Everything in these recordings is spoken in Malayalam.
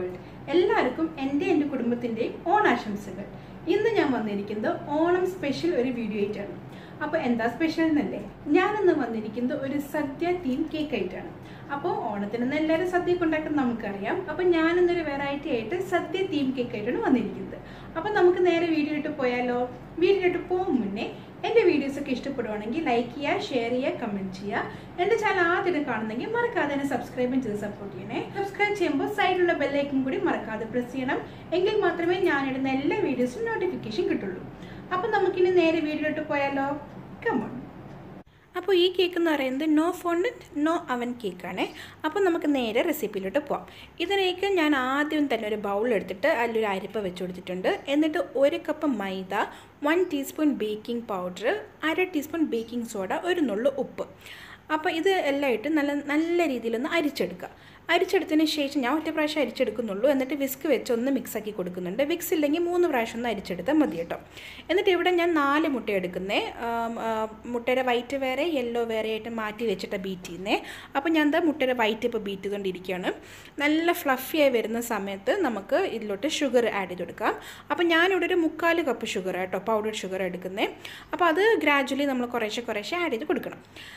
വേൾഡ് എല്ലാവർക്കും എൻ്റെ എൻ്റെ കുടുംബത്തിൻ്റെയും ഓണാശംസകൾ ഇന്ന് ഞാൻ വന്നിരിക്കുന്നത് ഓണം സ്പെഷ്യൽ ഒരു വീഡിയോ ആയിട്ടാണ് അപ്പോൾ എന്താ സ്പെഷ്യൽ എന്നല്ലേ ഞാനിന്ന് വന്നിരിക്കുന്നത് ഒരു സദ്യ തീം കേക്ക് ആയിട്ടാണ് അപ്പോൾ ഓണത്തിന് എല്ലാവരും സദ്യയൊക്കെ ഉണ്ടാക്കുന്നത് നമുക്കറിയാം അപ്പോൾ ഞാനിന്നൊരു വെറൈറ്റി ആയിട്ട് സദ്യ തീം കേക്ക് ആയിട്ടാണ് വന്നിരിക്കുന്നത് അപ്പോൾ നമുക്ക് നേരെ വീഡിയോ ഇട്ട് പോയാലോ വീഡിയോ ഇട്ട് പോകും മുന്നേ എൻ്റെ വീഡിയോസ് ഒക്കെ ഇഷ്ടപ്പെടുവാണെങ്കിൽ ലൈക്ക് ചെയ്യുക ഷെയർ ചെയ്യുക കമൻറ്റ് ചെയ്യുക എൻ്റെ ചാനൽ ആദ്യം കാണുന്നെങ്കിൽ മറക്കാതെ തന്നെ സബ്സ്ക്രൈബും ചെയ്ത് സപ്പോർട്ട് ചെയ്യണേ സബ്സ്ക്രൈബ് ചെയ്യുമ്പോൾ സൈഡിലുള്ള ബെല്ലൈക്കും കൂടി മറക്കാതെ പ്രസ് ചെയ്യണം എങ്കിൽ മാത്രമേ ഞാനിടുന്ന എല്ലാ വീഡിയോസും നോട്ടിഫിക്കേഷൻ കിട്ടുള്ളൂ അപ്പം നമുക്കിനി നേരെ വീഡിയോയിലോട്ട് പോയാലോ കമോൺ അപ്പോൾ ഈ കേക്ക് എന്ന് പറയുന്നത് നോ ഫോണ്ടൻറ്റ് നോ അവൻ കേക്കാണേ അപ്പോൾ നമുക്ക് നേരെ റെസിപ്പിയിലോട്ട് പോവാം ഇതിലേക്ക് ഞാൻ ആദ്യം തന്നെ ഒരു ബൗൾ എടുത്തിട്ട് അതിലൊരു അരിപ്പ വെച്ച് കൊടുത്തിട്ടുണ്ട് എന്നിട്ട് ഒരു cup maida one teaspoon baking powder അര ടീസ്പൂൺ ബേക്കിംഗ് സോഡ ഒരു നുള്ളു ഉപ്പ് അപ്പോൾ ഇത് എല്ലാം ഇട്ട് നല്ല നല്ല രീതിയിലൊന്ന് അരിച്ചെടുക്കുക അരിച്ചെടുത്തതിന് ശേഷം ഞാൻ ഒറ്റ പ്രാവശ്യം അരിച്ചെടുക്കുന്നുള്ളൂ എന്നിട്ട് വിസ്ക് വെച്ച് ഒന്ന് മിക്സാക്കി കൊടുക്കുന്നുണ്ട് വിക്സ് ഇല്ലെങ്കിൽ മൂന്ന് പ്രാവശ്യം ഒന്ന് അരിച്ചെടുത്താൽ മതി കേട്ടോ എന്നിട്ട് ഇവിടെ ഞാൻ നാല് മുട്ട എടുക്കുന്നേ മുട്ടയുടെ വൈറ്റ് വേറെ യെല്ലോ വേറെ ആയിട്ട് മാറ്റി വെച്ചിട്ട് ബീറ്റ് ചെയ്യുന്നേ അപ്പോൾ ഞാൻ എന്താ മുട്ടയുടെ വൈറ്റ് ഇപ്പോൾ ബീറ്റ് ചെയ്തുകൊണ്ടിരിക്കുകയാണ് നല്ല ഫ്ലഫിയായി വരുന്ന സമയത്ത് നമുക്ക് ഇതിലോട്ട് ഷുഗർ ആഡ് ചെയ്ത് കൊടുക്കാം അപ്പോൾ ഞാനിവിടെ ഒരു മുക്കാൽ കപ്പ് ഷുഗർ കേട്ടോ പൗഡർ ഷുഗർ എടുക്കുന്നത് അപ്പോൾ അത് ഗ്രാജുവലി നമ്മൾ കുറേശ്ശെ കുറേശ്ശെ ആഡ് ചെയ്ത് കൊടുക്കണം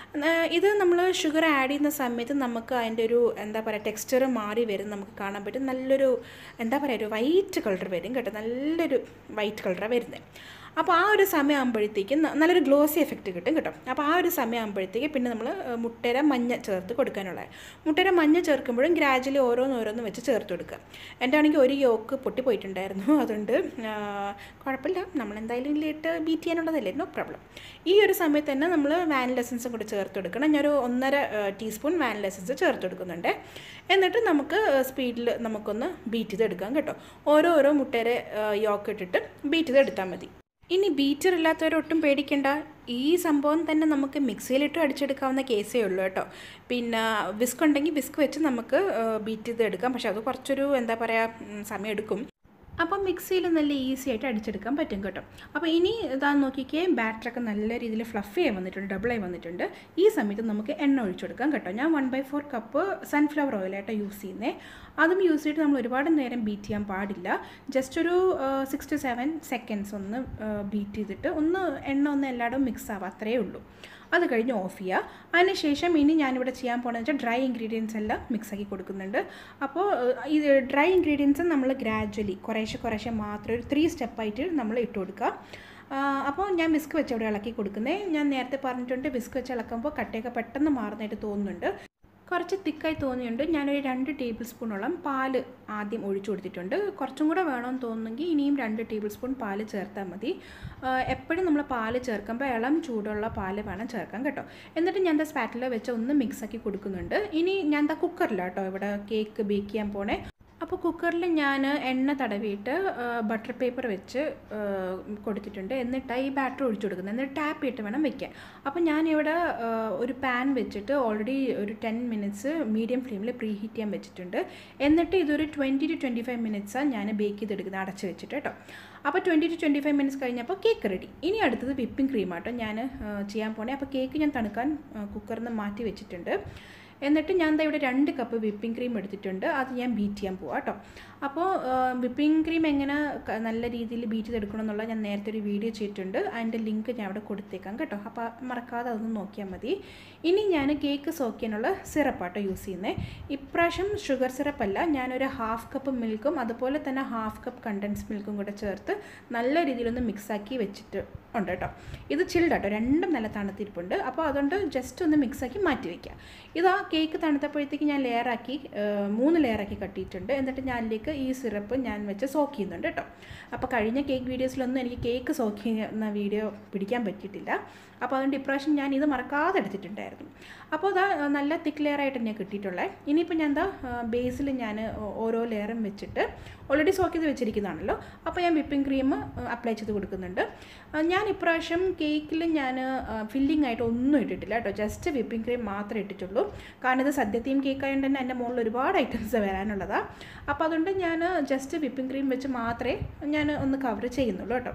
ഇത് നമ്മൾ ഷുഗർ ആഡ് ചെയ്യുന്ന സമയത്ത് നമുക്ക് അതിൻ്റെ ഒരു എന്താ പറയുക ടെക്സ്ചർ മാറി വരും നമുക്ക് കാണാൻ പറ്റും നല്ലൊരു എന്താ പറയുക ഒരു വൈറ്റ് കളർ വരും കേട്ടോ നല്ലൊരു വൈറ്റ് കളറാണ് വരുന്നത് അപ്പോൾ ആ ഒരു സമയം ആകുമ്പോഴത്തേക്കും നല്ലൊരു ഗ്ലോസി എഫക്റ്റ് കിട്ടും കേട്ടോ അപ്പോൾ ആ ഒരു സമയം ആകുമ്പോഴത്തേക്ക് പിന്നെ നമ്മൾ മുട്ടയുടെ മഞ്ഞ ചേർത്ത് കൊടുക്കാനുള്ളത് മുട്ടയുടെ മഞ്ഞ ചേർക്കുമ്പോഴും ഗ്രാജുവലി ഓരോന്നോരോന്ന് വെച്ച് ചേർത്ത് കൊടുക്കുക എൻ്റെ ആണെങ്കിൽ ഒരു യോക്ക് പൊട്ടിപ്പോയിട്ടുണ്ടായിരുന്നു അതുകൊണ്ട് കുഴപ്പമില്ല നമ്മൾ എന്തായാലും ലേറ്റ് ബീറ്റ് ചെയ്യാനുള്ളതല്ലേ നോ പ്രോബ്ലം ഈ ഒരു സമയത്ത് തന്നെ നമ്മൾ വാനില എസൻസും കൂടി ചേർത്ത് കൊടുക്കണം ഞാനൊരു ഒന്നര ടീസ്പൂൺ വാനില എസൻസ് ചേർത്ത് കൊടുക്കുന്നുണ്ട് എന്നിട്ട് നമുക്ക് സ്പീഡിൽ നമുക്കൊന്ന് ബീറ്റ് ചെയ്തെടുക്കാം കേട്ടോ ഓരോ ഓരോ മുട്ടയുടെ യോക്ക് ഇട്ടിട്ട് ബീറ്റ് ചെയ്തെടുത്താൽ മതി ഇനി ബീറ്റർ ഇല്ലാത്തവരൊട്ടും പേടിക്കേണ്ട ഈ സംഭവം തന്നെ നമുക്ക് മിക്സിയിലിട്ട് അടിച്ചെടുക്കാവുന്ന കേസേ ഉള്ളൂ കേട്ടോ പിന്നെ വിസ്ക് ഉണ്ടെങ്കിൽ വിസ്ക് വെച്ച് നമുക്ക് ബീറ്റ് ചെയ്ത് എടുക്കാം പക്ഷെ അത് കുറച്ചൊരു എന്താ പറയുക സമയം എടുക്കും അപ്പം മിക്സിയിൽ നല്ല ഈസി ആയിട്ട് അടിച്ചെടുക്കാൻ പറ്റും കേട്ടോ അപ്പോൾ ഇനി ഇതാ നോക്കിക്കേ ബാറ്ററൊക്കെ നല്ല രീതിയിൽ ഫ്ലഫി ആയി വന്നിട്ടുണ്ട് ഡബിളായി വന്നിട്ടുണ്ട് ഈ സമയത്ത് നമുക്ക് എണ്ണ ഒഴിച്ചു കൊടുക്കാം കേട്ടോ ഞാൻ one by four cup sunflower ഓയിലായിട്ടോ യൂസ് ചെയ്യുന്നത് അതും യൂസ് ചെയ്തിട്ട് നമ്മൾ ഒരുപാട് നേരം ബീറ്റ് ചെയ്യാൻ പാടില്ല ജസ്റ്റ് ഒരു സിക്സ് ടു സെവൻ സെക്കൻഡ്സ് ഒന്ന് ബീറ്റ് ചെയ്തിട്ട് ഒന്ന് എണ്ണ ഒന്ന് എല്ലായിടവും മിക്സ് ആവുക അത്രയേ ഉള്ളൂ അത് കഴിഞ്ഞ് ഓഫ് ചെയ്യുക അതിനുശേഷം ഇനി ഞാനിവിടെ ചെയ്യാൻ പോകുന്നത് വെച്ചാൽ ഡ്രൈ ഇൻഗ്രീഡിയൻസ് എല്ലാം മിക്സാക്കി കൊടുക്കുന്നുണ്ട് അപ്പോൾ ഇത് ഡ്രൈ ഇൻഗ്രീഡിയൻസ് നമ്മൾ ഗ്രാജ്വലി കുറേശ്ശെ കുറേശ്ശെ മാത്രം ഒരു ത്രീ സ്റ്റെപ്പായിട്ട് നമ്മൾ ഇട്ട് കൊടുക്കുക അപ്പോൾ ഞാൻ വിസ്ക് വെച്ച് അവിടെ ഇളക്കി കൊടുക്കുന്നത് ഞാൻ നേരത്തെ പറഞ്ഞിട്ടുണ്ട് വിസ്ക് വെച്ച് ഇളക്കുമ്പോൾ കട്ടയൊക്കെ പെട്ടെന്ന് മാറുന്നതായിട്ട് തോന്നുന്നുണ്ട് കുറച്ച് തിക്കായി തോന്നിയുണ്ട് ഞാനൊരു രണ്ട് ടേബിൾ സ്പൂണോളം പാല് ആദ്യം ഒഴിച്ചു കൊടുത്തിട്ടുണ്ട് കുറച്ചും കൂടെ വേണമെന്ന് തോന്നുന്നെങ്കിൽ ഇനിയും രണ്ട് ടേബിൾ സ്പൂൺ പാല് ചേർത്താൽ മതി എപ്പോഴും നമ്മൾ പാല് ചേർക്കുമ്പോൾ ഇളം ചൂടുള്ള പാല് വേണം ചേർക്കാൻ കേട്ടോ എന്നിട്ട് ഞാൻ എന്താ സ്പാറ്റില വെച്ച് ഒന്ന് മിക്സാക്കി കൊടുക്കുന്നുണ്ട് ഇനി ഞാൻ എന്താ കുക്കറിലാണ് കേട്ടോ ഇവിടെ കേക്ക് ബേക്ക് ചെയ്യാൻ പോണേ അപ്പോൾ കുക്കറിൽ ഞാൻ എണ്ണ തടവിയിട്ട് ബട്ടർ പേപ്പർ വെച്ച് കൊടുത്തിട്ടുണ്ട് എന്നിട്ട് ഈ ബാറ്റർ ഒഴിച്ചു കൊടുക്കുന്നത് എന്നിട്ട് ടാപ്പ് ചെയ്തിട്ട് വേണം വെക്കാൻ അപ്പോൾ ഞാനിവിടെ ഒരു പാൻ വെച്ചിട്ട് ഓൾറെഡി ഒരു ടെൻ മിനിറ്റ്സ് മീഡിയം ഫ്ലെയിമിൽ പ്രീ ഹീറ്റ് ചെയ്യാൻ വെച്ചിട്ടുണ്ട് എന്നിട്ട് ഇതൊരു ട്വൻറ്റി ടു ട്വൻറ്റി ഫൈവ് മിനിറ്റ്സാണ് ഞാൻ ബേക്ക് ചെയ്തെടുക്കുന്നത് അടച്ച് വെച്ചിട്ട് കേട്ടോ അപ്പോൾ twenty to twenty five minutes കഴിഞ്ഞപ്പോൾ കേക്ക് റെഡി ഇനി അടുത്തത് വിപ്പിംഗ് ക്രീമാട്ടോ ഞാൻ ചെയ്യാൻ പോണേ അപ്പോൾ കേക്ക് ഞാൻ തണുക്കാൻ കുക്കറിൽ നിന്ന് മാറ്റി വെച്ചിട്ടുണ്ട് എന്നിട്ട് ഞാൻ എന്താ ഇവിടെ രണ്ട് കപ്പ് വിപ്പിംഗ് ക്രീം എടുത്തിട്ടുണ്ട് അത് ഞാൻ ബീറ്റ് ചെയ്യാൻ പോവാം കേട്ടോ അപ്പോൾ വിപ്പിംഗ് ക്രീം എങ്ങനെ നല്ല രീതിയിൽ ബീറ്റ് ചെയ്തെടുക്കണം എന്നുള്ളത് ഞാൻ നേരത്തെ ഒരു വീഡിയോ ചെയ്തിട്ടുണ്ട് അതിൻ്റെ ലിങ്ക് ഞാൻ അവിടെ കൊടുത്തേക്കാം കേട്ടോ അപ്പോൾ മറക്കാതെ അതൊന്ന് നോക്കിയാൽ മതി ഇനി ഞാൻ കേക്ക് സോക്ക് ചെയ്യാനുള്ള സിറപ്പാട്ടോ യൂസ് ചെയ്യുന്നത് ഇപ്രാവശ്യം ഷുഗർ സിറപ്പല്ല ഞാനൊരു ഹാഫ് കപ്പ് മിൽക്കും അതുപോലെ തന്നെ ഹാഫ് കപ്പ് കണ്ടൻസ് മിൽക്കും കൂടെ ചേർത്ത് നല്ല രീതിയിലൊന്ന് മിക്സാക്കി വെച്ചിട്ട് ഉണ്ട് കേട്ടോ ഇത് ചിൽഡ് കേട്ടോ രണ്ടും നല്ല തണുത്തിരിപ്പുണ്ട് അപ്പോൾ അതുകൊണ്ട് ജസ്റ്റ് ഒന്ന് മിക്സാക്കി മാറ്റി വയ്ക്കുക ഇത് ആ കേക്ക് തണുത്തപ്പോഴത്തേക്ക് ഞാൻ ലെയറാക്കി മൂന്ന് ലെയറാക്കി കട്ടിയിട്ടുണ്ട് എന്നിട്ട് ഞാനിലേക്ക് ഈ സിറപ്പ് ഞാൻ വെച്ച് സോക്ക് ചെയ്യുന്നുണ്ട് കേട്ടോ അപ്പോൾ കഴിഞ്ഞ കേക്ക് വീഡിയോസിലൊന്നും എനിക്ക് കേക്ക് സോക്ക് ചെയ്യുന്ന വീഡിയോ പിടിക്കാൻ പറ്റിയിട്ടില്ല അപ്പോൾ അതുകൊണ്ട് ഇപ്രാവശ്യം ഞാൻ ഇത് മറക്കാതെ എടുത്തിട്ടുണ്ടായിരുന്നു അപ്പോൾ അതാ നല്ല തിക്ക് ലെയർ ആയിട്ട് തന്നെ കിട്ടിയിട്ടുള്ളത് ഇനിയിപ്പോൾ ഞാൻ എന്താ ബേസിൽ ഞാൻ ഓരോ ലെയറും വെച്ചിട്ട് ഓൾറെഡി സോക്ക് ചെയ്ത് വെച്ചിരിക്കുന്നതാണല്ലോ അപ്പോൾ ഞാൻ വിപ്പിംഗ് ക്രീം അപ്ലൈ ചെയ്ത് കൊടുക്കുന്നുണ്ട് ഞാൻ ഇപ്രാവശ്യം കേക്കിൽ ഞാൻ ഫില്ലിംഗ് ആയിട്ട് ഒന്നും ഇട്ടിട്ടില്ല കേട്ടോ ജസ്റ്റ് വിപ്പിംഗ് ക്രീം മാത്രമേ ഇട്ടിട്ടുള്ളൂ കാരണം ഇത് സദ്യ തീം കേക്ക് ആയതുകൊണ്ട് തന്നെ എൻ്റെ മുകളിൽ ഒരുപാട് ഐറ്റംസ് വരാനുള്ളതാണ് അപ്പോൾ അതുകൊണ്ട് ഞാൻ ജസ്റ്റ് വിപ്പിംഗ് ക്രീം വെച്ച് മാത്രമേ ഞാൻ ഒന്ന് കവർ ചെയ്യുന്നുള്ളൂ കേട്ടോ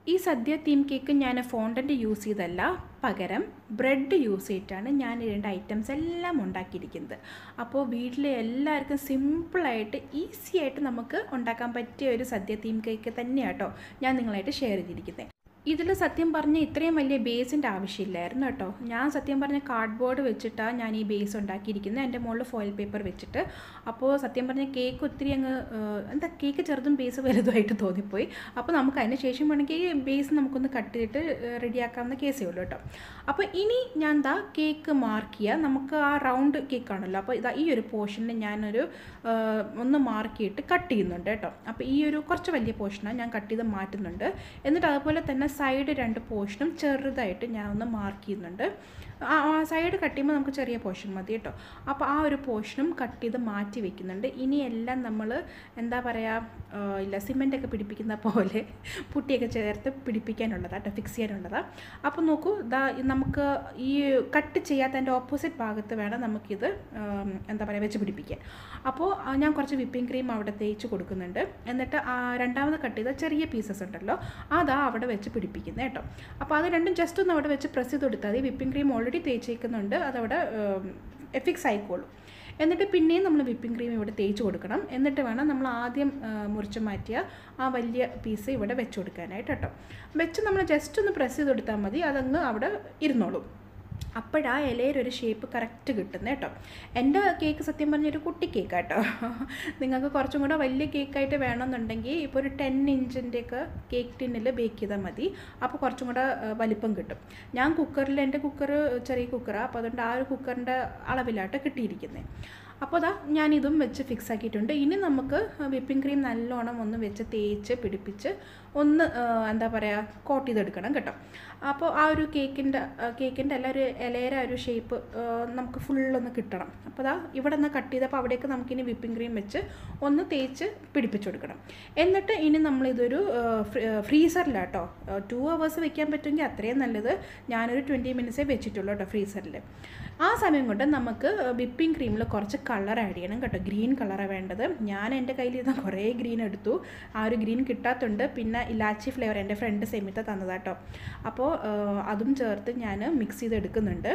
ഈ സദ്യ തീം കേക്ക് ഞാൻ ഫോണ്ടൻ്റ് യൂസ് ചെയ്തല്ല പകരം ബ്രെഡ് യൂസ് ചെയ്തിട്ടാണ് ഞാൻ രണ്ട് ഐറ്റംസ് എല്ലാം ഉണ്ടാക്കിയിരിക്കുന്നത് അപ്പോൾ വീട്ടിലെ എല്ലാവർക്കും സിമ്പിളായിട്ട് ഈസി ആയിട്ട് നമുക്ക് ഉണ്ടാക്കാൻ പറ്റിയ ഒരു സദ്യ തീം കേക്ക് തന്നെയാട്ടോ ഞാൻ നിങ്ങളായിട്ട് ഷെയർ ചെയ്തിരിക്കുന്നത് ഇതിൽ സത്യം പറഞ്ഞ ഇത്രയും വലിയ ബേസിൻ്റെ ആവശ്യമില്ലായിരുന്നു കേട്ടോ ഞാൻ സത്യം പറഞ്ഞ കാർഡ്ബോർഡ് വെച്ചിട്ടാണ് ഞാൻ ഈ ബേസ് ഉണ്ടാക്കിയിരിക്കുന്നത് എൻ്റെ മുകളിൽ ഫോയിൽ പേപ്പർ വെച്ചിട്ട് അപ്പോൾ സത്യം പറഞ്ഞ കേക്ക് ഒത്തിരി അങ്ങ് ഏഹ്, എന്താ കേക്ക് ചെറുതും ബേസ് വലുതുമായിട്ട് തോന്നിപ്പോയി അപ്പോൾ നമുക്ക് അതിന് ശേഷം വേണമെങ്കിൽ ബേസ് നമുക്കൊന്ന് കട്ട് ചെയ്തിട്ട് റെഡിയാക്കാവുന്ന കേസേ ഉള്ളൂ കേട്ടോ അപ്പോൾ ഇനി ഞാൻ എന്താ കേക്ക് മാർക്ക് ചെയ്യുക നമുക്ക് ആ റൗണ്ട് കേക്കാണല്ലോ അപ്പോൾ ഇതാ ഈ ഒരു പോർഷനിൽ ഞാനൊരു ഏഹ്, ഒന്ന് മാർക്ക് ചെയ്തിട്ട് കട്ട് ചെയ്യുന്നുണ്ട് കേട്ടോ അപ്പോൾ ഈ ഒരു കുറച്ച് വലിയ പോർഷനാണ് ഞാൻ കട്ട് ചെയ്ത് മാറ്റുന്നുണ്ട് എന്നിട്ട് അതുപോലെ തന്നെ സൈഡ് രണ്ട് പോർഷനും ചെറുതായിട്ട് ഞാൻ ഒന്ന് മാർക്ക് ചെയ്യുന്നുണ്ട് ആ സൈഡ് കട്ട് ചെയ്യുമ്പോൾ നമുക്ക് ചെറിയ പോർഷൻ മതി കേട്ടോ അപ്പോൾ ആ ഒരു പോർഷനും കട്ട് ചെയ്ത് മാറ്റി വെക്കുന്നുണ്ട് ഇനി എല്ലാം നമ്മൾ എന്താ പറയുക ഇല്ല സിമെൻ്റൊക്കെ പിടിപ്പിക്കുന്ന പോലെ പുട്ടിയൊക്കെ ചേർത്ത് പിടിപ്പിക്കാനുള്ളതാണ് കേട്ടോ ഫിക്സ് ചെയ്യാനുള്ളതാണ് അപ്പോൾ നോക്കൂ ഇതാ നമുക്ക് ഈ കട്ട് ചെയ്യാത്തതിൻ്റെ ഓപ്പോസിറ്റ് ഭാഗത്ത് വേണം നമുക്കിത് ഉം, എന്താ പറയുക വെച്ച് പിടിപ്പിക്കാൻ അപ്പോൾ ആ, ഞാൻ കുറച്ച് വിപ്പിംഗ് ക്രീം അവിടെ തേച്ച് കൊടുക്കുന്നുണ്ട് എന്നിട്ട് ആ രണ്ടാമത് കട്ട് ചെയ്ത ചെറിയ പീസസ് ഉണ്ടല്ലോ അതാ അവിടെ വെച്ച് പിടിപ്പിക്കുന്നത് കേട്ടോ അപ്പോൾ അത് രണ്ടും ജസ്റ്റ് ഒന്ന് അവിടെ വെച്ച് പ്രസ് ചെയ്ത് കൊടുത്താൽ മതി വിപ്പിംഗ് ക്രീം ഓൾറെഡി തേച്ചേക്കുന്നുണ്ട് അതവിടെ ഫിക്സ് ആയിക്കോളും എന്നിട്ട് പിന്നെയും നമ്മൾ വിപ്പിംഗ് ക്രീം ഇവിടെ തേച്ച് കൊടുക്കണം എന്നിട്ട് വേണം നമ്മൾ ആദ്യം ആ, മുറിച്ച് മാറ്റിയ ആ വലിയ പീസ് ഇവിടെ വെച്ച് കൊടുക്കാനായിട്ട് കേട്ടോ വെച്ച് നമ്മൾ ജസ്റ്റ് ഒന്ന് പ്രസ് ചെയ്ത് കൊടുത്താൽ മതി അതങ്ങ് അവിടെ ഇരുന്നോളും അപ്പോഴാ ഇലയിലൊരു ഷേപ്പ് കറക്റ്റ് കിട്ടുന്നത് കേട്ടോ എൻ്റെ കേക്ക് സത്യം പറഞ്ഞൊരു കുട്ടി കേക്ക് കേട്ടോ നിങ്ങൾക്ക് കുറച്ചും കൂടെ വലിയ കേക്കായിട്ട് വേണമെന്നുണ്ടെങ്കിൽ ഇപ്പോൾ ഒരു ടെൻ ഇഞ്ചിൻ്റെയൊക്കെ കേക്ക് ടിന്നിൽ ബേക്ക് ചെയ്താൽ മതി അപ്പോൾ കുറച്ചും കൂടെ ആ, വലിപ്പം കിട്ടും ഞാൻ കുക്കറിൽ എൻ്റെ കുക്കർ ചെറിയ കുക്കറാണ് അപ്പോൾ അതുകൊണ്ട് ആ ഒരു കുക്കറിൻ്റെ അളവിലായിട്ട് കിട്ടിയിരിക്കുന്നത് അപ്പോൾ അതാ ഞാനിതും വെച്ച് ഫിക്സ് ആക്കിയിട്ടുണ്ട് ഇനി നമുക്ക് വിപ്പിംഗ് ക്രീം നല്ലോണം ഒന്ന് വെച്ച് തേച്ച് പിടിപ്പിച്ച് ഒന്ന് ആ, എന്താ പറയുക കോട്ട് ചെയ്തെടുക്കണം കേട്ടോ അപ്പോൾ ആ ഒരു കേക്കിൻ്റെ കേക്കിൻ്റെ എല്ലാ ഒരു ഇലയുടെ ആ ഒരു ഷേപ്പ് നമുക്ക് ഫുള്ളൊന്ന് കിട്ടണം അപ്പോൾ അതാ ഇവിടെ നിന്ന് കട്ട് ചെയ്തപ്പോൾ അവിടേക്ക് നമുക്കിനി വിപ്പിംഗ് ക്രീം വെച്ച് ഒന്ന് തേച്ച് പിടിപ്പിച്ച് കൊടുക്കണം എന്നിട്ട് ഇനി നമ്മളിതൊരു ഫ്രീസറിലാട്ടോ ടു അവേഴ്സ് വെക്കാൻ പറ്റുമെങ്കിൽ അത്രയും നല്ലത് ഞാനൊരു ട്വൻറ്റി മിനിറ്റ്സേ വെച്ചിട്ടുള്ളൂ കേട്ടോ ഫ്രീസറിൽ ആ സമയം കൊണ്ട് നമുക്ക് വിപ്പിംഗ് ക്രീമിൽ കുറച്ച് കളർ ആഡ് ചെയ്യണം കേട്ടോ ഗ്രീൻ കളറാണ് വേണ്ടത് ഞാൻ എൻ്റെ കയ്യിൽ ഇരുന്ന കുറേ ഗ്രീൻ എടുത്തു ആ ഒരു ഗ്രീൻ കിട്ടാത്തുണ്ട് പിന്നെ ഇലാച്ചി ഫ്ലേവർ എൻ്റെ ഫ്രണ്ട് സെമിത്ത തന്നതാട്ടോ അപ്പോൾ അതും ചേർത്ത് ഞാൻ മിക്സ് ചെയ്ത് എടുക്കുന്നുണ്ട്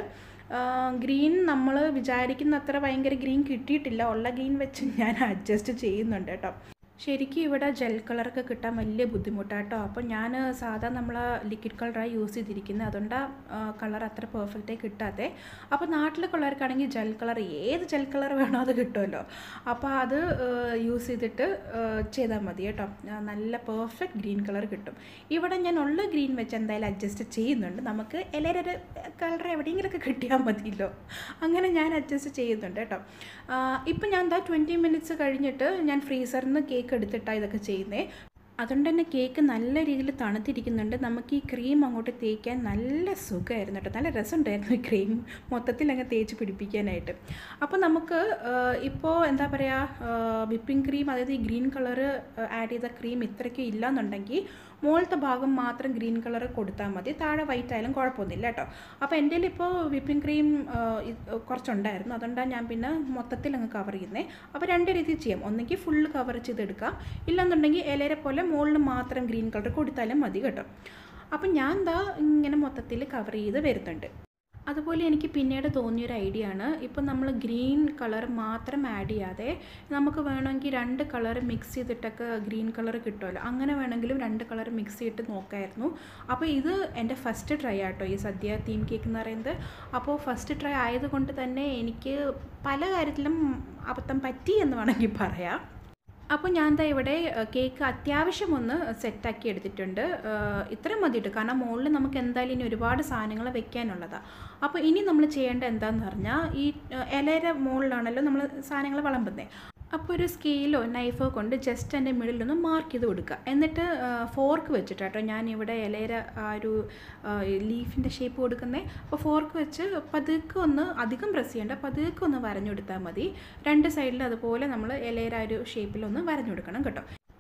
ഗ്രീൻ നമ്മൾ വിചാരിക്കുന്ന അത്ര ഭയങ്കര ഗ്രീൻ കിട്ടിയിട്ടില്ല ഉള്ള ഗ്രീൻ വെച്ച് ഞാൻ അഡ്ജസ്റ്റ് ചെയ്യുന്നുണ്ട് കേട്ടോ ശരിക്കും ഇവിടെ ജെൽ കളറൊക്കെ കിട്ടാൻ വലിയ ബുദ്ധിമുട്ടാട്ടോ അപ്പോൾ ഞാൻ സാധാ നമ്മൾ ലിക്വിഡ് കളറാണ് യൂസ് ചെയ്തിരിക്കുന്നത് അതുകൊണ്ട് കളർ അത്ര പെർഫെക്റ്റായി കിട്ടാതെ അപ്പോൾ നാട്ടിലെ കളർക്കാണെങ്കിൽ ജെൽ കളർ ഏത് ജെൽ കളർ വേണോ അത് കിട്ടുമല്ലോ അപ്പോൾ അത് യൂസ് ചെയ്തിട്ട് ചെയ്താൽ മതി കേട്ടോ ആ, നല്ല പെർഫെക്റ്റ് ഗ്രീൻ കളർ കിട്ടും ഇവിടെ ഞാൻ ഉള്ള ഗ്രീൻ വെച്ച് എന്തായാലും അഡ്ജസ്റ്റ് ചെയ്യുന്നുണ്ട് നമുക്ക് എല്ലാവരും കളർ എവിടെയെങ്കിലുമൊക്കെ കിട്ടിയാൽ മതിയല്ലോ അങ്ങനെ ഞാൻ അഡ്ജസ്റ്റ് ചെയ്യുന്നുണ്ട് കേട്ടോ ഇപ്പം ഞാൻ എന്താ ട്വൻറ്റി മിനിറ്റ്സ് കഴിഞ്ഞിട്ട് ഞാൻ ഫ്രീസറിൽ നിന്ന് കേക്ക് എടുത്തിട്ടാണ് ഇതൊക്കെ ചെയ്യുന്നത് അതുകൊണ്ട് തന്നെ കേക്ക് നല്ല രീതിയിൽ തണുത്തിരിക്കുന്നുണ്ട് നമുക്ക് ഈ ക്രീം അങ്ങോട്ട് തേക്കാൻ നല്ല സുഖമായിരുന്നു കേട്ടോ നല്ല രസമുണ്ടായിരുന്നു ഈ ക്രീം മൊത്തത്തിൽ അങ്ങ് തേച്ച് പിടിപ്പിക്കാനായിട്ട് അപ്പോൾ നമുക്ക് ഇപ്പോൾ എന്താ പറയുക വിപ്പിംഗ് ക്രീം അതായത് ഈ ഗ്രീൻ കളറ് ആഡ് ചെയ്ത ക്രീം ഇത്രയ്ക്ക് ഇല്ലയെന്നുണ്ടെങ്കിൽ മുകളിലത്തെ ഭാഗം മാത്രം ഗ്രീൻ കളർ കൊടുത്താൽ മതി താഴെ വൈറ്റ് ആയാലും കുഴപ്പമൊന്നുമില്ല കേട്ടോ അപ്പോൾ എൻ്റെ ഇപ്പോൾ വിപ്പിംഗ് ക്രീം കുറച്ചുണ്ടായിരുന്നു അതുകൊണ്ടാണ് ഞാൻ പിന്നെ മൊത്തത്തിൽ അങ്ങ് കവർ ചെയ്യുന്നത് അപ്പോൾ രണ്ട് രീതിയിൽ ചെയ്യാം ഒന്നെങ്കിൽ ഫുള്ള് കവർ ചെയ്തെടുക്കാം ഇല്ലെന്നുണ്ടെങ്കിൽ ഇലരെ പോലെ മുകളിൽ മാത്രം ഗ്രീൻ കളർ കൊടുത്താലും മതി കേട്ടോ അപ്പം ഞാൻ എന്താ ഇങ്ങനെ മൊത്തത്തിൽ കവർ ചെയ്ത് വരുന്നുണ്ട് അതുപോലെ എനിക്ക് പിന്നീട് തോന്നിയൊരു ഐഡിയ ആണ് ഇപ്പം നമ്മൾ ഗ്രീൻ കളർ മാത്രം ആഡ് ചെയ്യാതെ നമുക്ക് വേണമെങ്കിൽ രണ്ട് കളർ മിക്സ് ചെയ്തിട്ടൊക്കെ ഗ്രീൻ കളർ കിട്ടുമല്ലോ അങ്ങനെ വേണമെങ്കിലും രണ്ട് കളർ മിക്സ് ചെയ്തിട്ട് നോക്കായിരുന്നു അപ്പോൾ ഇത് എൻ്റെ ഫസ്റ്റ് ട്രൈ ആട്ടോ ഈ സദ്യ തീം കേക്ക് എന്ന് പറയുന്നത് അപ്പോൾ ഫസ്റ്റ് ട്രൈ ആയതുകൊണ്ട് തന്നെ എനിക്ക് പല കാര്യത്തിലും അബദ്ധം പറ്റി എന്ന് വേണമെങ്കിൽ പറയാം അപ്പോൾ ഞാൻ ദാ ഇവിടെ ഏഹ്, കേക്ക് അത്യാവശ്യം ഒന്ന് സെറ്റാക്കി എടുത്തിട്ടുണ്ട് ഏഹ്, ഇത്രയും മതി കേട്ടോ കാരണം മുകളിൽ നമുക്ക് എന്തായാലും ഇനി ഒരുപാട് സാധനങ്ങൾ വെക്കാനുള്ളതാണ് അപ്പോൾ ഇനി നമ്മൾ ചെയ്യേണ്ട എന്താണെന്ന് പറഞ്ഞാൽ ഈ ഏഹ്, ഇലയുടെ മുകളിലാണല്ലോ നമ്മൾ സാധനങ്ങൾ വിളമ്പുന്നത് അപ്പോൾ ഒരു സ്കെയിലോ നൈഫോ കൊണ്ട് ജസ്റ്റ് എൻ്റെ മിഡിലൊന്ന് മാർക്ക് ചെയ്ത് കൊടുക്കുക എന്നിട്ട് ഫോർക്ക് വെച്ചിട്ട് കേട്ടോ ഞാൻ ഇവിടെ ഇലയുടെ ആ ഒരു ലീഫിൻ്റെ ഷേപ്പ് കൊടുക്കുന്നത് അപ്പോൾ ഫോർക്ക് വെച്ച് പതുക്കെ ഒന്ന് അധികം പ്രസ് ചെയ്യേണ്ട പതുക്കെ ഒന്ന് വരഞ്ഞു കൊടുത്താൽ മതി രണ്ട് സൈഡിലും അതുപോലെ നമ്മൾ ഇലയുടെ ആ ഒരു ഷേപ്പിലൊന്ന് വരഞ്ഞു കൊടുക്കണം കേട്ടോ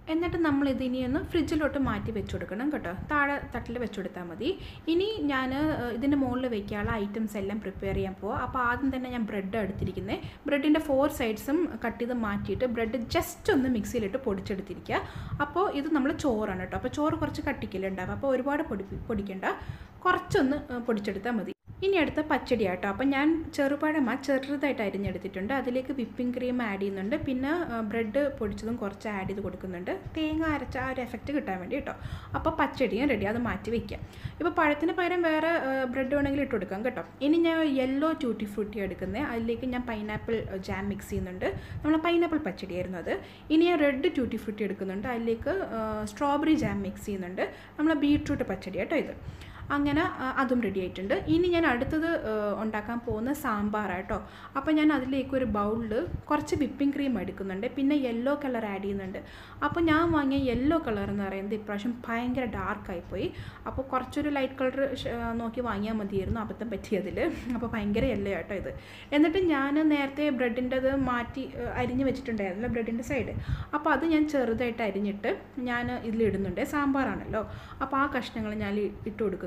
എന്നിട്ട് നമ്മൾ ഇതിനി ഒന്ന് ഫ്രിഡ്ജിലോട്ട് മാറ്റി വെച്ച് കൊടുക്കണം കേട്ടോ താഴെ തട്ടിൽ വെച്ച് കൊടുത്താൽ മതി ഇനി ഞാൻ ഇതിൻ്റെ മുകളിൽ വെക്കാനുള്ള ഐറ്റംസ് എല്ലാം പ്രിപ്പയർ ചെയ്യാൻ പോവാം അപ്പോൾ ആദ്യം തന്നെ ഞാൻ ബ്രെഡ് എടുത്തിരിക്കുന്നത് ബ്രെഡിൻ്റെ ഫോർ സൈഡ്സും കട്ട് ചെയ്ത് മാറ്റിയിട്ട് ബ്രെഡ് ജസ്റ്റ് ഒന്ന് മിക്സിയിലിട്ട് പൊടിച്ചെടുത്തിരിക്കുക അപ്പോൾ ഇത് നമ്മൾ ചോറാണ് കേട്ടോ അപ്പോൾ ചോറ് കുറച്ച് കട്ടിക്കലുണ്ടാവും അപ്പോൾ ഒരുപാട് പൊടി പൊടിക്കണ്ട കുറച്ചൊന്ന് പൊടിച്ചെടുത്താൽ മതി ഇനി അടുത്ത പച്ചടി ആട്ടോ അപ്പം ഞാൻ ചെറുപഴമ ചെറുതായിട്ട് അരിഞ്ഞെടുത്തിട്ടുണ്ട് അതിലേക്ക് വിപ്പിംഗ് ക്രീം ആഡ് ചെയ്യുന്നുണ്ട് പിന്നെ ബ്രെഡ് പൊടിച്ചതും കുറച്ച് ആഡ് ചെയ്ത് കൊടുക്കുന്നുണ്ട് തേങ്ങ അരച്ച ആ ഒരു എഫക്റ്റ് കിട്ടാൻ വേണ്ടി കേട്ടോ അപ്പോൾ പച്ചടിയും റെഡി അത് മാറ്റി വയ്ക്കാം ഇപ്പോൾ പഴത്തിന് പകരം വേറെ ബ്രെഡ് വേണമെങ്കിൽ ഇട്ട് കൊടുക്കാം കേട്ടോ ഇനി ഞാൻ യെല്ലോ ട്യൂട്ടി ഫ്രൂട്ടി എടുക്കുന്നത് അതിലേക്ക് ഞാൻ പൈനാപ്പിൾ ജാം മിക്സ് ചെയ്യുന്നുണ്ട് നമ്മൾ പൈനാപ്പിൾ പച്ചടിയായിരുന്നു അത് ഇനി ഞാൻ റെഡ് ട്യൂട്ടി ഫ്രൂട്ടി എടുക്കുന്നുണ്ട് അതിലേക്ക് സ്ട്രോബെറി ജാം മിക്സ് ചെയ്യുന്നുണ്ട് നമ്മൾ ബീട്രൂട്ട് പച്ചടി കേട്ടോ ഇത് അങ്ങനെ അതും റെഡി ആയിട്ടുണ്ട് ഇനി ഞാൻ അടുത്തത് ഉണ്ടാക്കാൻ പോകുന്ന സാമ്പാറാട്ടോ അപ്പോൾ ഞാൻ അതിലേക്ക് ഒരു ബൗളിൽ കുറച്ച് വിപ്പിംഗ് ക്രീം എടുക്കുന്നുണ്ട് പിന്നെ യെല്ലോ കളർ ആഡ് ചെയ്യുന്നുണ്ട് അപ്പോൾ ഞാൻ വാങ്ങിയ യെല്ലോ കളർ എന്ന് പറയുന്നത് ഇപ്രാവശ്യം ഭയങ്കര ഡാർക്കായിപ്പോയി അപ്പോൾ കുറച്ചൊരു ലൈറ്റ് കളർ നോക്കി വാങ്ങിയാൽ മതിയായിരുന്നു അബദ്ധം പറ്റിയതിൽ അപ്പോൾ ഭയങ്കര യെല്ലോ ആട്ടോ ഇത് എന്നിട്ട് ഞാൻ നേരത്തെ ബ്രെഡിൻ്റെത് മാറ്റി അരിഞ്ഞ് വെച്ചിട്ടുണ്ടായിരുന്നല്ലോ ബ്രെഡിൻ്റെ സൈഡ് അപ്പോൾ അത് ഞാൻ ചെറുതായിട്ട് അരിഞ്ഞിട്ട് ഞാൻ ഇതിലിടുന്നുണ്ട് സാമ്പാറാണല്ലോ അപ്പോൾ ആ കഷ്ണങ്ങൾ ഞാൻ ഇട്ട് കൊടുക്കുന്നുണ്ട്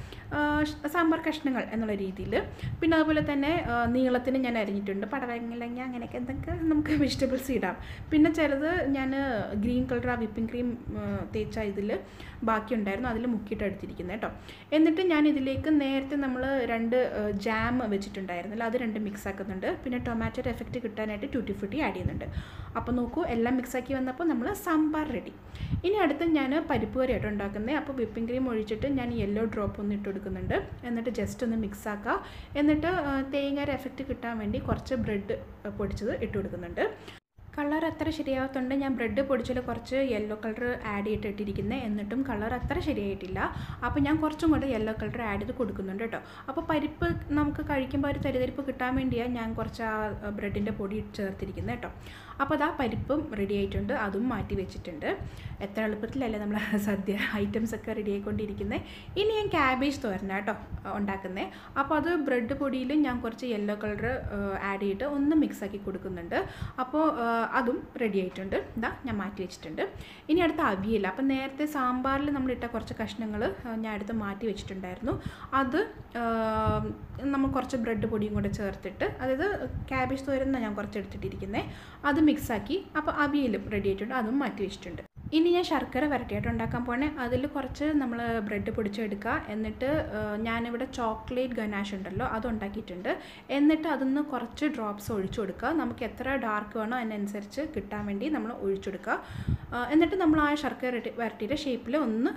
സാമ്പാർ കഷ്ണങ്ങൾ എന്നുള്ള രീതിയിൽ പിന്നെ അതുപോലെ തന്നെ നീളത്തിന് ഞാൻ അരിഞ്ഞിട്ടുണ്ട് പടവലങ്ങ അങ്ങനെയൊക്കെ എന്തൊക്കെ നമുക്ക് വെജിറ്റബിൾസ് ഇടാം പിന്നെ ചിലത് ഞാൻ ഗ്രീൻ കളർ ആ വിപ്പിംഗ് ക്രീം തേച്ച ഇതിൽ ബാക്കിയുണ്ടായിരുന്നു അതിൽ മുക്കിയിട്ട് എടുത്തിരിക്കുന്നത് കേട്ടോ എന്നിട്ട് ഞാൻ ഇതിലേക്ക് നേരത്തെ നമ്മൾ രണ്ട് ജാം വെച്ചിട്ടുണ്ടായിരുന്നല്ലോ അത് രണ്ട് മിക്സ് ആക്കുന്നുണ്ട് പിന്നെ ടൊമാറ്റോയുടെ എഫക്റ്റ് കിട്ടാനായിട്ട് ട്യൂട്ടി ഫ്രൂട്ടി ആഡ് ചെയ്യുന്നുണ്ട് അപ്പോൾ നോക്കൂ എല്ലാം മിക്സാക്കി വന്നപ്പോൾ നമ്മൾ സാമ്പാർ റെഡി ഇനി അടുത്ത് ഞാൻ പരിപ്പ് കറിയായിട്ട് ഉണ്ടാക്കുന്നത് അപ്പോൾ വിപ്പിംഗ് ക്രീം ഒഴിച്ചിട്ട് ഞാൻ യെല്ലോ ഡ്രോപ്പ് ഒന്ന് ഇട്ട് കൊടുക്കുന്നുണ്ട് എന്നിട്ട് ജസ്റ്റ് ഒന്ന് മിക്സ് ആക്കുക എന്നിട്ട് തേങ്ങയുടെ എഫക്റ്റ് കിട്ടാൻ വേണ്ടി കുറച്ച് ബ്രെഡ് പൊടിച്ചത് ഇട്ട് കൊടുക്കുന്നുണ്ട് കളർ അത്ര ശരിയാകത്തുണ്ട് ഞാൻ ബ്രെഡ് പൊടിച്ചതിൽ കുറച്ച് യെല്ലോ കളർ ആഡ് ചെയ്തിട്ട് ഇട്ടിരിക്കുന്നത് എന്നിട്ടും കളർ അത്ര ശരിയായിട്ടില്ല അപ്പോൾ ഞാൻ കുറച്ചും കൂടെ യെല്ലോ കളർ ആഡ് ചെയ്ത് കൊടുക്കുന്നുണ്ട് കേട്ടോ അപ്പോൾ പരിപ്പ് നമുക്ക് കഴിക്കുമ്പോൾ ഒരു തരിതരിപ്പ് കിട്ടാൻ വേണ്ടിയാണ് ഞാൻ കുറച്ച് ആ ബ്രെഡിൻ്റെ പൊടി ചേർത്തിരിക്കുന്നത് കേട്ടോ അപ്പോൾ അതാ പരിപ്പും റെഡി ആയിട്ടുണ്ട് അതും മാറ്റി വെച്ചിട്ടുണ്ട് എത്ര എളുപ്പത്തിലല്ലേ നമ്മൾ സദ്യ ഐറ്റംസ് ഒക്കെ റെഡി ആയിക്കൊണ്ടിരിക്കുന്നത് ഇനി ഞാൻ ക്യാബേജ് തോരന കേട്ടോ ഉണ്ടാക്കുന്നത് അപ്പോൾ അത് ബ്രെഡ് പൊടിയിൽ ഞാൻ കുറച്ച് യെല്ലോ കളർ ആഡ് ചെയ്തിട്ട് ഒന്ന് മിക്സ് ആക്കി കൊടുക്കുന്നുണ്ട് അപ്പോൾ അതും റെഡി ആയിട്ടുണ്ട് ഇതാ ഞാൻ മാറ്റി വെച്ചിട്ടുണ്ട് ഇനി അടുത്ത അവിയൽ അപ്പം നേരത്തെ സാമ്പാറിൽ നമ്മൾ ഇട്ട കുറച്ച് കഷ്ണങ്ങൾ ഞാൻ എടുത്ത് മാറ്റി വെച്ചിട്ടുണ്ടായിരുന്നു അത് നമ്മൾ കുറച്ച് ബ്രെഡ് പൊടിയും കൂടെ ചേർത്തിട്ട് അതായത് ക്യാബേജ് തോരുന്ന ഞാൻ കുറച്ച് എടുത്തിട്ടിരിക്കുന്നത് അത് മിക്സാക്കി അപ്പോൾ അവിയലും റെഡി ആയിട്ടുണ്ട് അതും മാറ്റി വെച്ചിട്ടുണ്ട് ഇനി ഞാൻ ശർക്കര വരട്ടിയായിട്ട് ഉണ്ടാക്കാൻ പോണേ അതിൽ കുറച്ച് നമ്മൾ ബ്രെഡ് പൊടിച്ചെടുക്കുക എന്നിട്ട് ഞാനിവിടെ ചോക്ലേറ്റ് ഗനാഷ് ഉണ്ടല്ലോ അത് ഉണ്ടാക്കിയിട്ടുണ്ട് എന്നിട്ട് അതിന്ന് കുറച്ച് ഡ്രോപ്സ് ഒഴിച്ചു കൊടുക്കുക നമുക്ക് എത്ര ഡാർക്ക് വേണോ അതിനനുസരിച്ച് കിട്ടാൻ വേണ്ടി നമ്മൾ ഒഴിച്ചു കൊടുക്കുക എന്നിട്ട് നമ്മൾ ആ ശർക്കര വരട്ടിയുടെ ഷേപ്പിൽ ഒന്ന്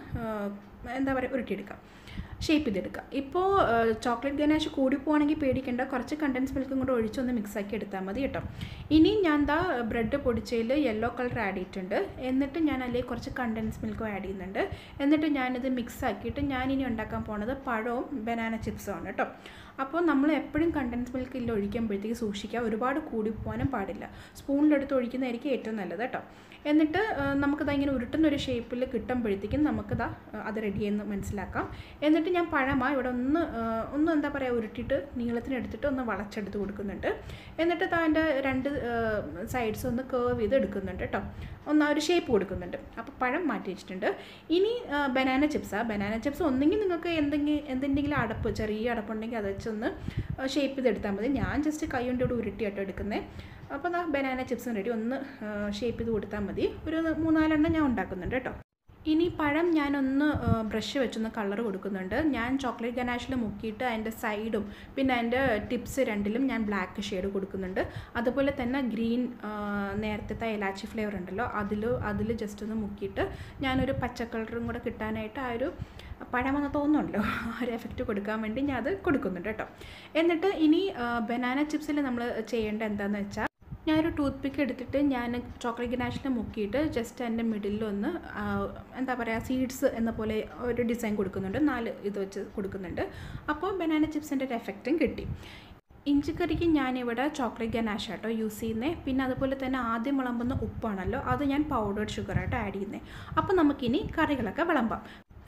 എന്താ പറയുക ഉരുട്ടിയെടുക്കുക ഷേപ്പ് ചെയ്തെടുക്കുക ഇപ്പോൾ ചോക്ലേറ്റ് ഗനാഷ് കൂടി പോവാണെങ്കിൽ പേടിക്കേണ്ട കുറച്ച് കണ്ടൻസ് മിൽക്കും കൂടെ ഒഴിച്ചൊന്ന് മിക്സാക്കി എടുത്താൽ മതി കേട്ടോ ഇനി ഞാൻ എന്താ ബ്രെഡ് പൊടിച്ചതിൽ യെല്ലോ കളർ ആഡ് ചെയ്തിട്ടുണ്ട് എന്നിട്ട് ഞാൻ അതിലേക്ക് കുറച്ച് കണ്ടൻസ് മിൽക്കും ആഡ് ചെയ്യുന്നുണ്ട് എന്നിട്ട് ഞാനിത് മിക്സ് ആക്കിയിട്ട് ഞാനിനി ഉണ്ടാക്കാൻ പോണത് പഴവും ബനാന ചിപ്സും ആണ് കേട്ടോ അപ്പോൾ നമ്മൾ എപ്പോഴും കണ്ടൻസ് മിൽക്ക് ഇല്ല ഒഴിക്കുമ്പോഴത്തേക്ക് സൂക്ഷിക്കുക ഒരുപാട് കൂടി പോകാനും പാടില്ല സ്പൂണിലെടുത്ത് ഒഴിക്കുന്നതായിരിക്കും ഏറ്റവും നല്ലത് കേട്ടോ എന്നിട്ട് നമുക്കത് ഇങ്ങനെ ഉരുട്ടുന്ന ഒരു ഷേപ്പിൽ കിട്ടുമ്പോഴത്തേക്കും നമുക്കതാ അത് റെഡിയെന്ന് മനസ്സിലാക്കാം എന്നിട്ട് ഞാൻ പഴമ ഇവിടെ ഒന്ന് ഒന്ന് എന്താ പറയുക ഉരുട്ടിയിട്ട് നീളത്തിന് എടുത്തിട്ട് ഒന്ന് വളച്ചെടുത്ത് കൊടുക്കുന്നുണ്ട് എന്നിട്ട് അതിൻ്റെ രണ്ട് സൈഡ്സ് ഒന്ന് കേർവ് ചെയ്ത് എടുക്കുന്നുണ്ട് കേട്ടോ ഒന്ന് ആ ഒരു ഷേപ്പ് കൊടുക്കുന്നുണ്ട് അപ്പോൾ പഴം മാറ്റി വെച്ചിട്ടുണ്ട് ഇനി ബനാന ചിപ്സാണ് ബനാന ചിപ്സ് ഒന്നെങ്കിൽ നിങ്ങൾക്ക് എന്തെങ്കിലും എന്തിൻ്റെങ്കിലും അടപ്പ് ചെറിയ അടപ്പുണ്ടെങ്കിൽ അത് വെച്ചൊന്ന് ഷേപ്പ് ചെയ്തെടുത്താൽ മതി ഞാൻ ജസ്റ്റ് കൈ കൊണ്ട് ഇവിടെ ഉരുട്ടിയാട്ടോ എടുക്കുന്നത് അപ്പോൾ ആ ബനാന ചിപ്സും റെഡി ഒന്ന് ഷേപ്പ് ചെയ്ത് കൊടുത്താൽ മതി ഒരു മൂന്നാലെണ്ണം ഞാൻ ഉണ്ടാക്കുന്നുണ്ട് കേട്ടോ ഇനി പഴം ഞാനൊന്ന് ബ്രഷ് വെച്ചൊന്ന് കളർ കൊടുക്കുന്നുണ്ട് ഞാൻ ചോക്ലേറ്റ് ഗനാഷിൽ മുക്കിയിട്ട് അതിൻ്റെ സൈഡും പിന്നെ അതിൻ്റെ ടിപ്സ് രണ്ടിലും ഞാൻ ബ്ലാക്ക് ഷെയ്ഡ് കൊടുക്കുന്നുണ്ട് അതുപോലെ തന്നെ ഗ്രീൻ നേരത്തെ ഇലാച്ചി ഫ്ലേവർ ഉണ്ടല്ലോ അതിൽ അതിൽ ജസ്റ്റ് ഒന്ന് മുക്കിയിട്ട് ഞാനൊരു പച്ച കളറും കൂടെ കിട്ടാനായിട്ട് ആ ഒരു പഴമെന്ന് തോന്നുന്നുണ്ടല്ലോ ആ ഒരു എഫക്റ്റ് കൊടുക്കാൻ വേണ്ടി ഞാൻ അത് കൊടുക്കുന്നുണ്ട് കേട്ടോ എന്നിട്ട് ഇനി ബനാന ചിപ്സിൽ നമ്മൾ ചെയ്യേണ്ട എന്താണെന്ന് വെച്ചാൽ ഞാനൊരു ടൂത്ത് പിക്ക് എടുത്തിട്ട് ഞാൻ ചോക്ലേറ്റ് ഗനാഷിനെ മുക്കിയിട്ട് ജസ്റ്റ് എൻ്റെ മിഡിലൊന്ന് എന്താ പറയുക സീഡ്സ് എന്ന പോലെ ഒരു ഡിസൈൻ കൊടുക്കുന്നുണ്ട് നാല് ഇത് വെച്ച് കൊടുക്കുന്നുണ്ട് അപ്പോൾ ബനാന ചിപ്സിൻ്റെ ഒരു എഫക്റ്റും കിട്ടി ഇഞ്ചിക്കറിക്ക് ഞാനിവിടെ ചോക്ലേറ്റ് ഗനാഷ് ആട്ടോ യൂസ് ചെയ്യുന്നത് പിന്നെ അതുപോലെ തന്നെ ആദ്യം വിളമ്പുന്ന ഉപ്പാണല്ലോ അത് ഞാൻ പൗഡേർഡ് ഷുഗറായിട്ട് ആഡ് ചെയ്യുന്നത് അപ്പോൾ നമുക്കിനി കറികളൊക്കെ വിളമ്പാം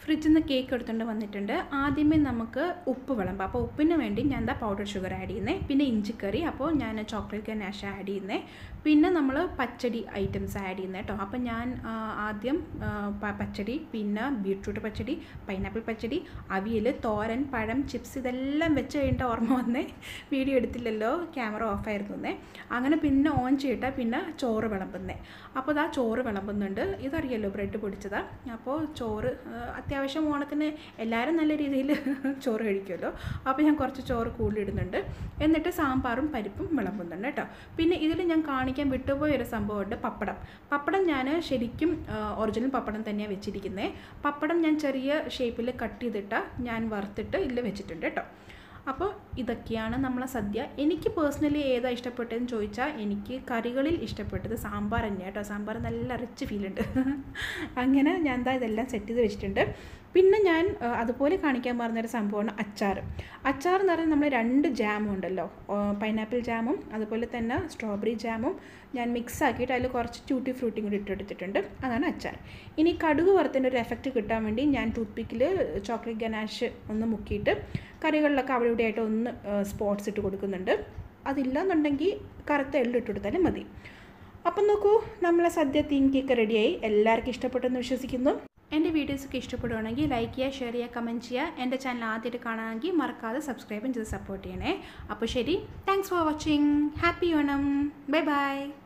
ഫ്രിഡ്ജിൽ നിന്ന് കേക്ക് എടുത്തുകൊണ്ട് വന്നിട്ടുണ്ട് ആദ്യമേ നമുക്ക് ഉപ്പ് വിളമ്പാം അപ്പോൾ ഉപ്പിന് വേണ്ടി ഞാൻ എന്താ പൗഡർ ഷുഗർ ആഡ് ചെയ്യുന്നത് പിന്നെ ഇഞ്ചിക്കറി അപ്പോൾ ഞാൻ ചോക്ലേറ്റ് ഗനാഷ് ആഡ് ചെയ്യുന്നത് പിന്നെ നമ്മൾ പച്ചടി ഐറ്റംസ് ആഡ് ചെയ്യുന്നത് കേട്ടോ അപ്പോൾ ഞാൻ ആ, ആദ്യം ആ, പ- പച്ചടി പിന്നെ ബീട്രൂട്ട് പച്ചടി പൈനാപ്പിൾ പച്ചടി അവിയൽ തോരൻ പഴം ചിപ്സ് ഇതെല്ലാം വെച്ച് കഴിഞ്ഞിട്ട് ഓർമ്മ വന്നേ വീഡിയോ എടുത്തില്ലല്ലോ ക്യാമറ ഓഫായിരുന്നു എന്നേ അങ്ങനെ പിന്നെ ഓൺ ചെയ്തിട്ടാണ് പിന്നെ ചോറ് വിളമ്പുന്നത് അപ്പോൾ ഇതാ ചോറ് വിളമ്പുന്നുണ്ട് ഇതറിയാലോ ബ്രെഡ് പൊടിച്ചതാ അപ്പോൾ ചോറ് ആ, അത്യാവശ്യം ഓണത്തിന് എല്ലാവരും നല്ല രീതിയിൽ ചോറ് കഴിക്കുമല്ലോ അപ്പോൾ ഞാൻ കുറച്ച് ചോറ് കൂടുതലിടുന്നുണ്ട് എന്നിട്ട് സാമ്പാറും പരിപ്പും വിളമ്പുന്നുണ്ട് കേട്ടോ പിന്നെ ഇതിൽ ഞാൻ കാണിക്കാൻ വിട്ടുപോയ ഒരു സംഭവമുണ്ട് പപ്പടം പപ്പടം ഞാൻ ശരിക്കും ഒറിജിനൽ പപ്പടം തന്നെയാണ് വെച്ചിരിക്കുന്നത് പപ്പടം ഞാൻ ചെറിയ ഷേപ്പിൽ കട്ട് ചെയ്തിട്ട് ഞാൻ വറുത്തിട്ട് ഇതിൽ വെച്ചിട്ടുണ്ട് കേട്ടോ അപ്പോൾ ഇതൊക്കെയാണ് നമ്മളെ സദ്യ എനിക്ക് പേഴ്സണലി ഏതാ ഇഷ്ടപ്പെട്ടതെന്ന് ചോദിച്ചാൽ എനിക്ക് കറികളിൽ ഇഷ്ടപ്പെട്ടത് സാമ്പാർ തന്നെയാണ് കേട്ടോ സാമ്പാർ നല്ല റിച്ച് ഫീൽ ഉണ്ട് അങ്ങനെ ഞാൻ എന്താ ഇതെല്ലാം സെറ്റ് ചെയ്ത് വെച്ചിട്ടുണ്ട് പിന്നെ ഞാൻ ആ, അതുപോലെ കാണിക്കാൻ പറഞ്ഞൊരു സംഭവമാണ് അച്ചാർ അച്ചാർ എന്ന് പറയുന്നത് നമ്മൾ രണ്ട് ജാമും ഉണ്ടല്ലോ പൈനാപ്പിൾ ജാമും അതുപോലെ തന്നെ സ്ട്രോബെറി ജാമും ഞാൻ മിക്സ് ആക്കിയിട്ട് അതിൽ കുറച്ച് ട്യൂട്ടി ഫ്രൂട്ടിയും കൂടി ഇട്ടെടുത്തിട്ടുണ്ട് അതാണ് അച്ചാർ ഇനി കടുക് വറുത്തിൻ്റെ ഒരു എഫക്റ്റ് കിട്ടാൻ വേണ്ടി ഞാൻ ടൂത്ത് പിക്കിൽ ചോക്ലേറ്റ് ഗനാഷ് ഒന്ന് മുക്കിയിട്ട് കറികളിലൊക്കെ അവിടെ ഇവിടെ ആയിട്ട് ഒന്ന് സ്പോട്ട്സ് ഇട്ട് കൊടുക്കുന്നുണ്ട് അതില്ലാന്നുണ്ടെങ്കിൽ കറുത്ത എള്ള് ഇട്ട് കൊടുത്താലും മതി അപ്പം നോക്കൂ നമ്മളെ സദ്യ തീം കേക്ക് റെഡിയായി എല്ലാവർക്കും ഇഷ്ടപ്പെട്ടെന്ന് വിശ്വസിക്കുന്നു എൻ്റെ വീഡിയോസൊക്കെ ഇഷ്ടപ്പെടുവാണെങ്കിൽ ലൈക്ക് ചെയ്യുക ഷെയർ ചെയ്യുക കമൻറ്റ് ചെയ്യുക എൻ്റെ ചാനൽ ആദ്യമായിട്ട് കാണുകയാണെങ്കിൽ മറക്കാതെ സബ്സ്ക്രൈബും ചെയ്ത് സപ്പോർട്ട് ചെയ്യണേ അപ്പോൾ ശരി thanks for watching happy Onam bye by